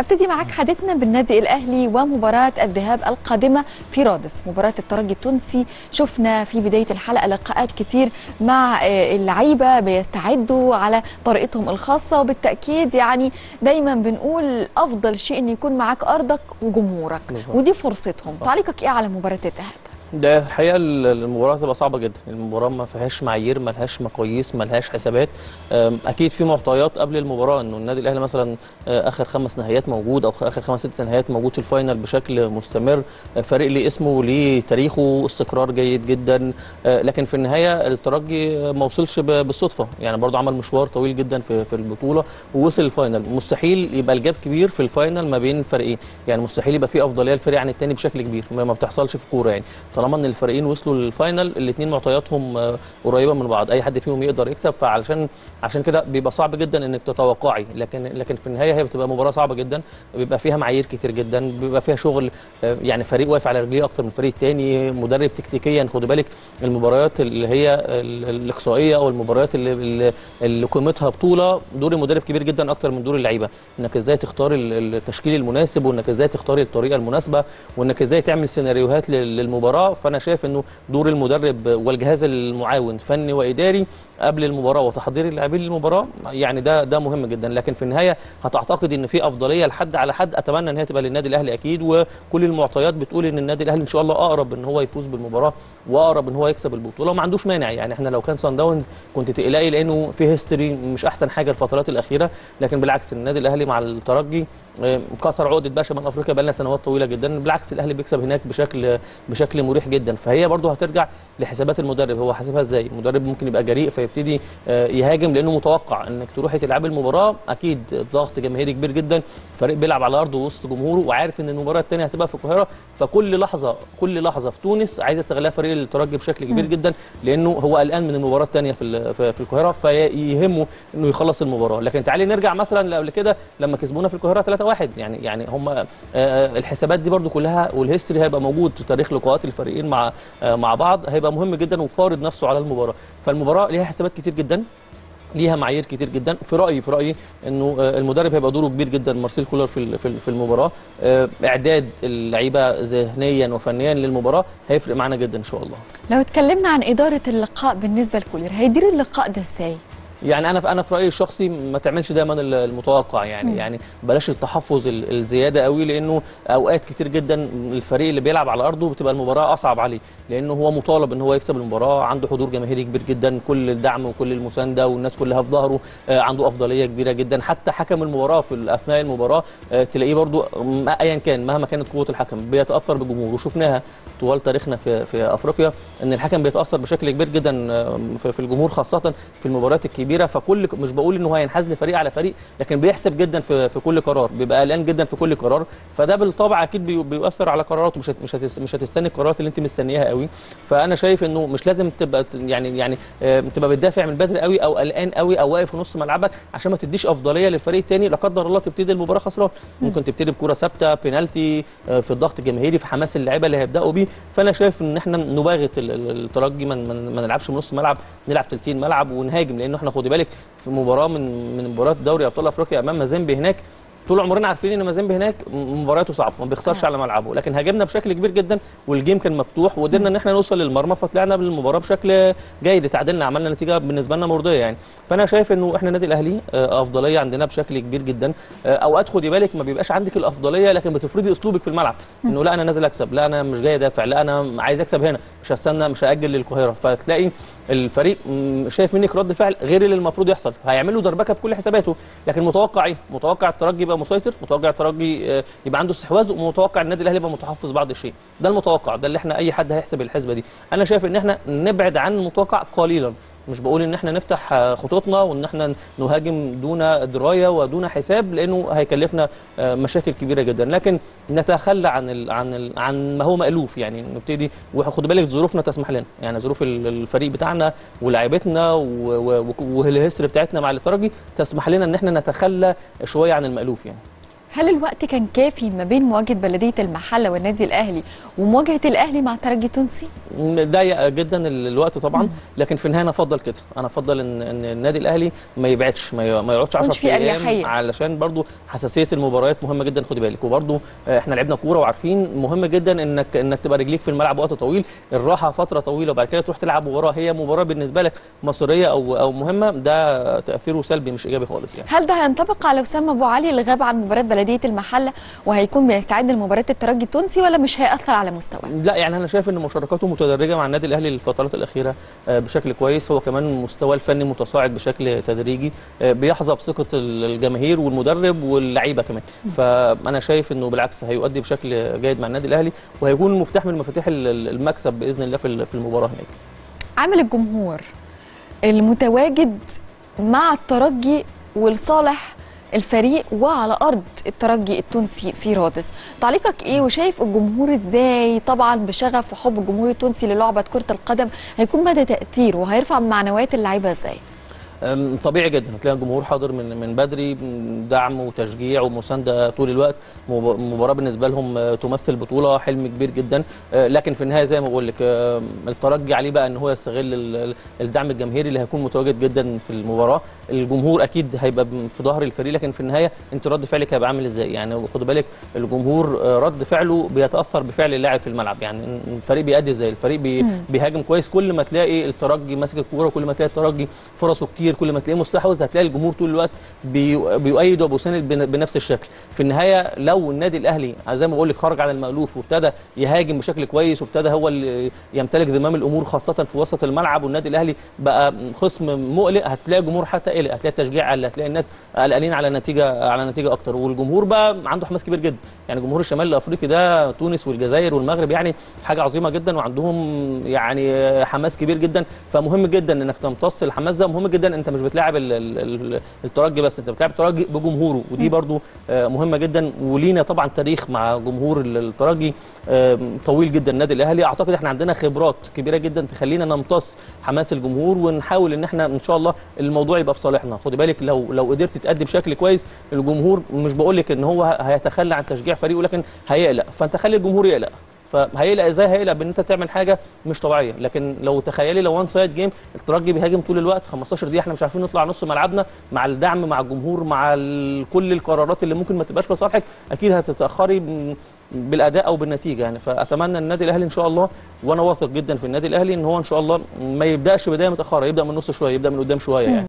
ابتدي معاك حديثنا بالنادي الاهلي ومباراه الذهاب القادمه في رادس مباراه الترجي التونسي شفنا في بدايه الحلقه لقاءات كتير مع آه، اللعيبه بيستعدوا على طريقتهم الخاصه وبالتاكيد يعني دايما بنقول افضل شيء ان يكون معاك ارضك وجمهورك بالظبط. ودي فرصتهم صح. تعليقك ايه على مباراه الذهاب ده الحقيقه ال- المباراه هتبقى صعبه جدا المباراه ما فيهاش معايير ما لهاش مقاييس ما لهاش حسابات أم، اكيد في معطيات قبل المباراه انه النادي الاهلي مثلا آه، اخر خمس نهائيات موجود او اخر خمس ست نهائيات موجود في الفاينل بشكل مستمر آه، فريق ليه اسمه وليه تاريخه استقرار جيد جدا آه، لكن في النهايه الترجي آه، ما وصلش ب- بالصدفه يعني برضه عمل مشوار طويل جدا في في البطوله ووصل الفاينل مستحيل يبقى الجاب كبير في الفاينل ما بين فريقين يعني مستحيل يبقى في افضليه للفريق عن الثاني بشكل كبير ما ما بتحصلش في الكوره يعني طالما ان الفريقين وصلوا للفاينل الاثنين معطياتهم آه، قريبه من بعض اي حد فيهم يقدر يكسب فعلشان عشان كده بيبقى صعب جدا انك تتوقعي لكن لكن في النهايه هي بتبقى مباراه صعبه جدا بيبقى فيها معايير كتير جدا بيبقى فيها شغل آه، يعني فريق واقف على رجليه اكتر من الفريق الثاني مدرب تكتيكيا خد بالك المباريات اللي هي ال- الاقصائيه او المباريات اللي اللي- اللي قيمتها بطوله دور المدرب كبير جدا اكتر من دور اللعيبه انك ازاي تختار ال- التشكيل المناسب وانك ازاي تختار الطريقه المناسبه وانك ازاي تعمل سيناريوهات لل- للمباراه فانا شايف انه دور المدرب والجهاز المعاون فني واداري قبل المباراه وتحضير اللاعبين للمباراه يعني ده ده مهم جدا لكن في النهايه هتعتقد ان في افضليه لحد على حد اتمنى ان هي تبقى للنادي الاهلي اكيد وكل المعطيات بتقول ان النادي الاهلي ان شاء الله اقرب ان هو يفوز بالمباراه واقرب ان هو يكسب البطوله وما عندوش مانع يعني احنا لو كان سان داونز كنت تقلقي لانه في هيستوري مش احسن حاجه الفترات الاخيره لكن بالعكس النادي الاهلي مع الترجي آه، كسر عقده بقى شمال افريقيا بقى لنا سنوات طويله جدا بالعكس الاهلي بيكسب هناك بشكل بشكل مريح جدا فهي برضه هترجع لحسابات المدرب هو حاسبها ازاي المدرب ممكن يبقى جريء فيبتدي آه، يهاجم لانه متوقع انك تروحي تلعبي المباراه اكيد ضغط جماهيري كبير جدا فريق بيلعب على ارضه وسط جمهوره وعارف ان المباراه الثانيه هتبقى في القاهره فكل لحظه كل لحظه في تونس عايز يستغلها فريق الترجي بشكل كبير جدا لانه هو قلقان من المباراه الثانيه في ال- في في القاهره فيهمه انه يخلص المباراه لكن تعالي نرجع مثلا قبل كده لما كسبونا في القاهره 3-1 يعني يعني هم آه، آه، الحسابات دي برضو كلها والهيستوري هيبقى موجود في تاريخ لقاءات الفريقين مع آه، مع بعض هيبقى مهم جدا وفارض نفسه على المباراه فالمباراه ليها حسابات كتير جدا ليها معايير كتير جدا في رايي في رايي انه آه، المدرب هيبقى دوره كبير جدا مارسيل كولر في ال- في ال- في المباراه آه، اعداد اللعيبه ذهنيا وفنيا للمباراه هيفرق معانا جدا ان شاء الله لو اتكلمنا عن اداره اللقاء بالنسبه لكولر هيدير اللقاء ده ازاي يعني انا انا في رايي الشخصي ما تعملش دايما ال- المتوقع يعني مم. يعني بلاش التحفظ ال- الزياده قوي لانه اوقات كتير جدا الفريق اللي بيلعب على ارضه بتبقى المباراه اصعب عليه لانه هو مطالب ان هو يكسب المباراه عنده حضور جماهيري كبير جدا كل الدعم وكل المسانده والناس كلها في ظهره آه، عنده افضليه كبيره جدا حتى حكم المباراه في اثناء المباراه آه، تلاقيه برضو م- ايا كان مهما كانت قوه الحكم بيتاثر بالجمهور وشفناها طوال تاريخنا في في افريقيا ان الحكم بيتاثر بشكل كبير جدا آه، في في الجمهور خاصه في المباريات الكبيره فكل مش بقول ان هو هينحاز لفريق على فريق لكن بيحسب جدا في في كل قرار بيبقى قلقان جدا في كل قرار فده بالطبع اكيد بي- بيؤثر على قراراته مش هت- مش هتس- مش هتستني القرارات اللي انت مستنياها قوي فانا شايف انه مش لازم تبقى ت- يعني يعني آه، تبقى بتدافع من بدري قوي او قلقان قوي او واقف في نص ملعبك عشان ما تديش افضليه للفريق الثاني لا قدر الله تبتدي المباراه خسران ممكن تبتدي بكره ثابته بينالتي آه، في الضغط الجماهيري في حماس اللعيبه اللي هيبداوا بيه فانا شايف ان احنا نباغت ال- ال- الترجي ما ما- ما نلعبش من نص ملعب نلعب تلتين ملعب ونهاجم لانه احنا خدي بالك في مباراه من من مباريات دوري ابطال افريقيا امام مازيمبي هناك طول عمرنا عارفين ان مازيمبي هناك م- مبارياته صعبه ما بيخسرش آه. على ملعبه لكن هاجمنا بشكل كبير جدا والجيم كان مفتوح وقدرنا ان احنا نوصل للمرمى فطلعنا بالمباراه بشكل جيد تعادلنا عملنا نتيجه بالنسبه لنا مرضيه يعني فانا شايف انه احنا النادي الاهلي آه، افضليه عندنا بشكل كبير جدا آه، اوقات خدي بالك ما بيبقاش عندك الافضليه لكن بتفرضي اسلوبك في الملعب انه لا انا نازل اكسب لا انا مش جاي ادافع لا انا عايز اكسب هنا مش هستنى مش هاجل للقاهره فتلاقي الفريق م، شايف منك رد فعل غير اللي المفروض يحصل هيعمل له دربكه في كل حساباته لكن متوقع ايه متوقع الترجي يبقى مسيطر متوقع الترجي آه، يبقى عنده استحواذ ومتوقع النادي الاهلي يبقى متحفظ بعض الشيء ده المتوقع ده اللي احنا اي حد هيحسب الحسبه دي انا شايف ان احنا نبعد عن المتوقع قليلا مش بقول ان احنا نفتح آه، خطوطنا وان احنا نهاجم دون درايه ودون حساب لانه هيكلفنا آه، مشاكل كبيره جدا لكن نتخلى عن ال عن ال عن ما هو مالوف يعني نبتدي وخد بالك ظروفنا تسمح لنا يعني ظروف ال- الفريق بتاعنا ولاعيبتنا و- و- والهيستوري بتاعتنا مع الترجي تسمح لنا ان احنا نتخلى شويه عن المالوف يعني هل الوقت كان كافي ما بين مواجهه بلديه المحله والنادي الاهلي ومواجهه الاهلي مع الترجي التونسي ضيق جدا ال- الوقت طبعا لكن في النهايه انا افضل كده انا افضل ان ان النادي الاهلي ما يبعدش ما ي- ما يقعدش 10 يكونش في ايام أريحية. علشان برضو حساسيه المباريات مهمه جدا خدي بالك وبرضو آه، احنا لعبنا كوره وعارفين مهم جدا انك انك تبقى رجليك في الملعب وقت طويل الراحه فتره طويله وبعد كده تروح تلعب مباراه هي مباراه بالنسبه لك مصيريه او او مهمه ده تاثيره سلبي مش ايجابي خالص يعني هل ده هينطبق على وسام ابو علي اللي غاب عن مباراه بلديه المحله وهيكون بيستعد لمباراه الترجي التونسي ولا مش هياثر على مستواه لا يعني انا شايف ان مشاركاته متدرجه مع النادي الاهلي الفترات الاخيره آه، بشكل كويس هو كمان مستواه الفني متصاعد بشكل تدريجي آه، بيحظى بثقه ال- الجماهير والمدرب واللعيبه كمان فانا شايف انه بالعكس هيؤدي بشكل جيد مع النادي الاهلي وهيكون مفتاح من مفاتيح ال- ال- المكسب باذن الله في ال- في المباراه هناك عامل الجمهور المتواجد مع الترجي ولصالح الفريق وعلى ارض الترجي التونسي في رادس تعليقك ايه وشايف الجمهور ازاي طبعا بشغف وحب الجمهور التونسي للعبه كره القدم هيكون مدى تاثيره وهيرفع من معنويات اللعيبه ازاي أم، طبيعي جدا هتلاقي الجمهور حاضر من من بدري م، دعم وتشجيع ومسانده طول الوقت مب- مباراه بالنسبه لهم آه، تمثل بطوله حلم كبير جدا آه، لكن في النهايه زي ما بقول لك آه، الترجي عليه بقى ان هو يستغل ال- ال- الدعم الجماهيري اللي هيكون متواجد جدا في المباراه الجمهور اكيد هيبقى ب- في ظهر الفريق لكن في النهايه انت رد فعلك هيبقى عامل ازاي يعني خد بالك الجمهور آه، رد فعله بيتاثر بفعل اللاعب في الملعب يعني الفريق بيأدي ازاي الفريق بي بيهاجم كويس كل ما تلاقي الترجي ماسك الكوره كل ما تلاقي الترجي فرصه كتير كل ما تلاقيه مستحوذ هتلاقي الجمهور طول الوقت بي- بيؤيد وبيساند بن- بنفس الشكل في النهايه لو النادي الاهلي زي ما بقول لك خرج عن المألوف وابتدى يهاجم بشكل كويس وابتدى هو اللي يمتلك زمام الامور خاصه في وسط الملعب والنادي الاهلي بقى خصم مقلق هتلاقي الجمهور حتى قلق هتلاقي التشجيع قل هتلاقي الناس قلقانين على نتيجه على نتيجه اكتر والجمهور بقى عنده حماس كبير جدا يعني جمهور الشمال الافريقي ده تونس والجزائر والمغرب يعني حاجه عظيمه جدا وعندهم يعني حماس كبير جدا فمهم جدا انك تمتص الحماس ده مهم جدا انت مش بتلاعب ال- ال- ال- الترجي بس انت بتلاعب الترجي بجمهوره ودي برضو آه، مهمه جدا ولينا طبعا تاريخ مع جمهور ال- الترجي آه، طويل جدا النادي الاهلي اعتقد احنا عندنا خبرات كبيره جدا تخلينا نمتص حماس الجمهور ونحاول ان احنا ان شاء الله الموضوع يبقى في صالحنا خدي بالك لو لو قدرت تأدي بشكل كويس الجمهور مش بقول لك ان هو هيتخلى عن تشجيع فريقه لكن هيقلق فانت خلي الجمهور يقلق فهيقلق ازاي هيقلق بان انت تعمل حاجه مش طبيعيه لكن لو تخيلي لو وان سايد جيم الترجي بيهاجم طول الوقت 15 دقيقه احنا مش عارفين نطلع نص ملعبنا مع الدعم مع الجمهور مع ال- كل القرارات اللي ممكن ما تبقاش في صالحك اكيد هتتاخري ب- بالاداء او بالنتيجه يعني فاتمنى النادي الاهلي ان شاء الله وانا واثق جدا في النادي الاهلي ان هو ان شاء الله ما يبداش بدايه متاخره يبدا من النص شويه يبدا من قدام شويه يعني